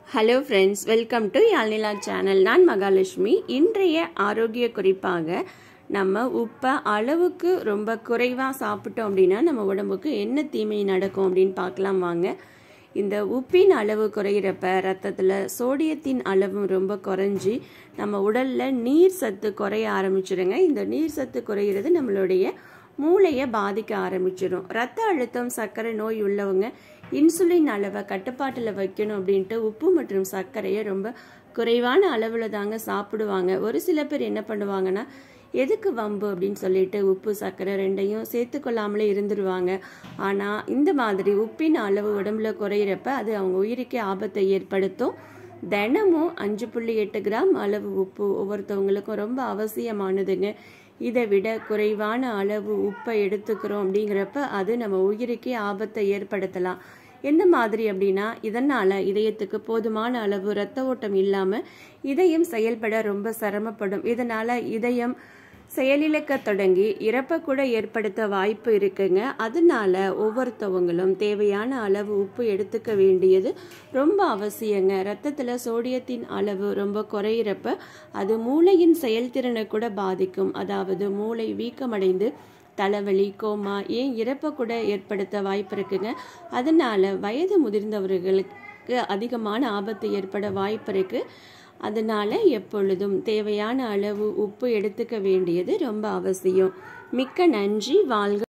hello friends welcome to Yazhnila channel நான் மகாலட்சுமி இன்றைய ஆரோக்கிய குறிப்பாக நம்ம உப்பை அளவுக்கு ரொம்ப குறைவாக சாப்பிட்டோம் அப்படின்னா நம்ம உடம்புக்கு என்ன தீமை நடக்கும் அப்படின்னு பார்க்கலாம் வாங்க இந்த உப்பின் அளவு குறையிறப்ப ரத்தத்தில் சோடியத்தின் அளவும் ரொம்ப குறைஞ்சி நம்ம உடலில் நீர் சத்து குறைய ஆரம்பிச்சிடுங்க இந்த நீர் சத்து குறையிறது நம்மளுடைய மூளையை பாதிக்க ஆரம்பிச்சிடும் ரத்த அழுத்தம் சர்க்கரை நோய் உள்ளவங்க இன்சுலின் அளவை கட்டுப்பாட்டில் வைக்கணும் அப்படின்ட்டு உப்பு மற்றும் சர்க்கரையை ரொம்ப குறைவான அளவில் தாங்க சாப்பிடுவாங்க ஒரு சில பேர் என்ன பண்ணுவாங்கன்னா எதுக்கு வம்பு அப்படின்னு சொல்லிட்டு உப்பு சர்க்கரை ரெண்டையும் சேர்த்துக்கொள்ளாமலே இருந்துருவாங்க ஆனால் இந்த மாதிரி உப்பின் அளவு உடம்புல குறையிறப்ப அது அவங்க உயிருக்கே ஆபத்தை ஏற்படுத்தும் தினமும் அஞ்சு புள்ளி எட்டு கிராம் அளவு உப்பு ஒவ்வொருத்தவங்களுக்கும் ரொம்ப அவசியமானதுங்க இதை விட குறைவான அளவு உப்பை எடுத்துக்கிறோம் அப்படிங்கிறப்ப அது நம்ம உயிருக்கே ஆபத்தை ஏற்படுத்தலாம் எந்த மாதிரி அப்படின்னா இதனால் இதயத்துக்கு போதுமான அளவு இரத்த ஓட்டம் இல்லாமல் இதயம் செயல்பட ரொம்ப சிரமப்படும் இதனால் இதயம் செயலிழக்க தொடங்கி இறப்பை கூட ஏற்படுத்த வாய்ப்பு இருக்குங்க அதனால ஒவ்வொருத்தவங்களும் தேவையான அளவு உப்பு எடுத்துக்க வேண்டியது ரொம்ப அவசியங்க ரத்தத்தில் சோடியத்தின் அளவு ரொம்ப குறையிறப்ப அது மூளையின் செயல்திறனை கூட பாதிக்கும் அதாவது மூளை வீக்கமடைந்து தலைவலி கோமா ஏன் இறப்பை கூட ஏற்படுத்த வாய்ப்பு இருக்குங்க அதனால வயது முதிர்ந்தவர்களுக்கு அதிகமான ஆபத்து ஏற்பட வாய்ப்பு இருக்கு அதனால எப்பொழுதும் தேவையான அளவு உப்பு எடுத்துக்க வேண்டியது ரொம்ப அவசியம் மிக்க நன்றி வாழ்க